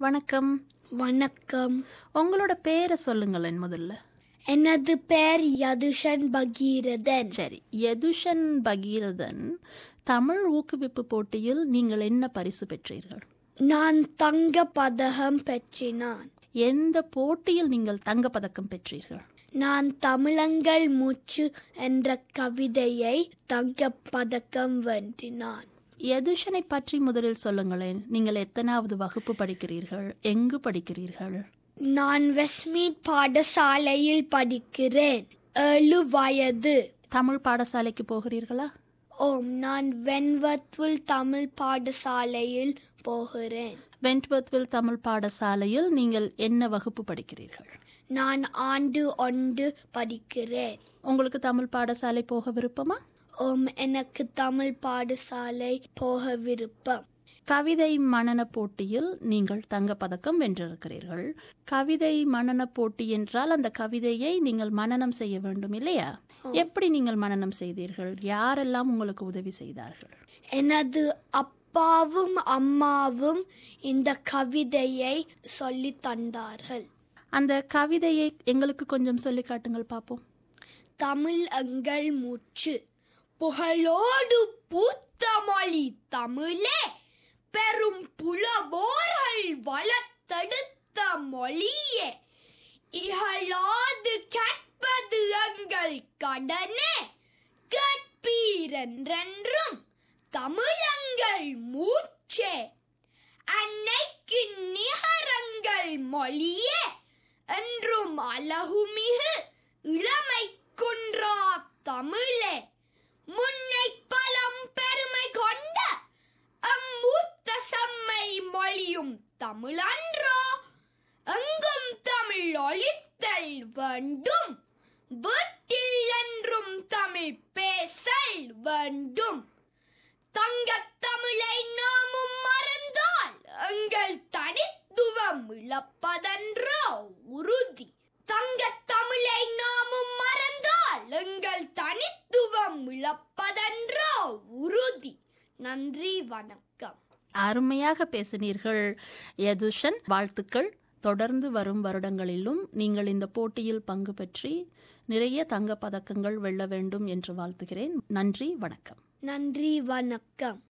வணக்கம் வணக்கம் உங்களோட பேரை சொல்லுங்களேன் முதல்ல எனது பெயர் யதுஷன் பகீரதன் சரி யதுஷன் பகீரதன் தமிழ் ஊக்குவிப்பு போட்டியில் நீங்கள் என்ன பரிசு பெற்றீர்கள் நான் தங்க பதகம் பெற்றினான் எந்த போட்டியில் நீங்கள் தங்கப்பதக்கம் பெற்றீர்கள் நான் தமிழங்கள் மூச்சு என்ற கவிதையை தங்க பதக்கம் வென்றினான் யதுஷனை பற்றி முதலில் சொல்லுங்களேன் நீங்கள் எத்தனாவது வகுப்பு படிக்கிறீர்கள் எங்கு படிக்கிறீர்கள் நான் வெஸ்ட்மீட் பாடசாலையில் படிக்கிறேன் ஏழு வயது தமிழ் பாடசாலைக்கு போகிறீர்களா ஓம் நான் வென்வத்வில் தமிழ் பாடசாலையில் போகிறேன் வென்ட்வர்த்வில் தமிழ் பாடசாலையில் நீங்கள் என்ன வகுப்பு படிக்கிறீர்கள் நான் ஆண்டு ஒன்று படிக்கிறேன் உங்களுக்கு தமிழ் பாடசாலை போக விருப்பமா ஓம் எனக்கு தமிழ் பாடசாலை போக விருப்பம் கவிதை மனன போட்டியில் நீங்கள் தங்கப்பதக்கம் வென்றிருக்கிறீர்கள் கவிதை மனன போட்டி என்றால் அந்த கவிதையை நீங்கள் மனனம் செய்ய வேண்டும் இல்லையா எப்படி நீங்கள் மனனம் செய்தீர்கள் யாரெல்லாம் உங்களுக்கு உதவி செய்தார்கள் எனது அப்பாவும் அம்மாவும் இந்த கவிதையை சொல்லி தந்தார்கள் அந்த கவிதையை எங்களுக்கு கொஞ்சம் சொல்லி காட்டுங்கள் பார்ப்போம் தமிழ் எங்கள் மூச்சு புகழோடு பூத்த மொழி தமிழே பெரும் புலவோர்கள் வளர்த்தெடுத்த மொழியே இகழாது கேட்பது எங்கள் கடனே கேட்பீரென்றென்றும் தமிழங்கள் மூச்சே அன்னைக்கு நிகரங்கள் மொழியே என்றும் அழகுமிகு இளமை குன்றா தமிழே முன்னை பலம் பெருமை கொண்ட அம்மூத்த செம்மை மொழியும் தமிழன்றோ எங்கும் தமிழ் ஒழித்தல் வேண்டும் வீட்டில் என்றும் தமிழ் பேசல் வேண்டும் தங்கத் தமிழை நாமும் மறந்தால் எங்கள் தனித்துவம் இழப்பதன்றோ உறுதி தங்கத் தமிழை நாமும் மறந்தால் எங்கள் தனித்துவம் இழப்பதன்றோ உறுதி நன்றி வணக்கம் அருமையாக பேசினீர்கள் யதுஷன் வாழ்த்துக்கள் தொடர்ந்து வரும் வருடங்களிலும் நீங்கள் இந்த போட்டியில் பங்கு பெற்றி நிறைய தங்கப் பதக்கங்கள் வெல்ல வேண்டும் என்று வாழ்த்துகிறேன் நன்றி வணக்கம் நன்றி வணக்கம்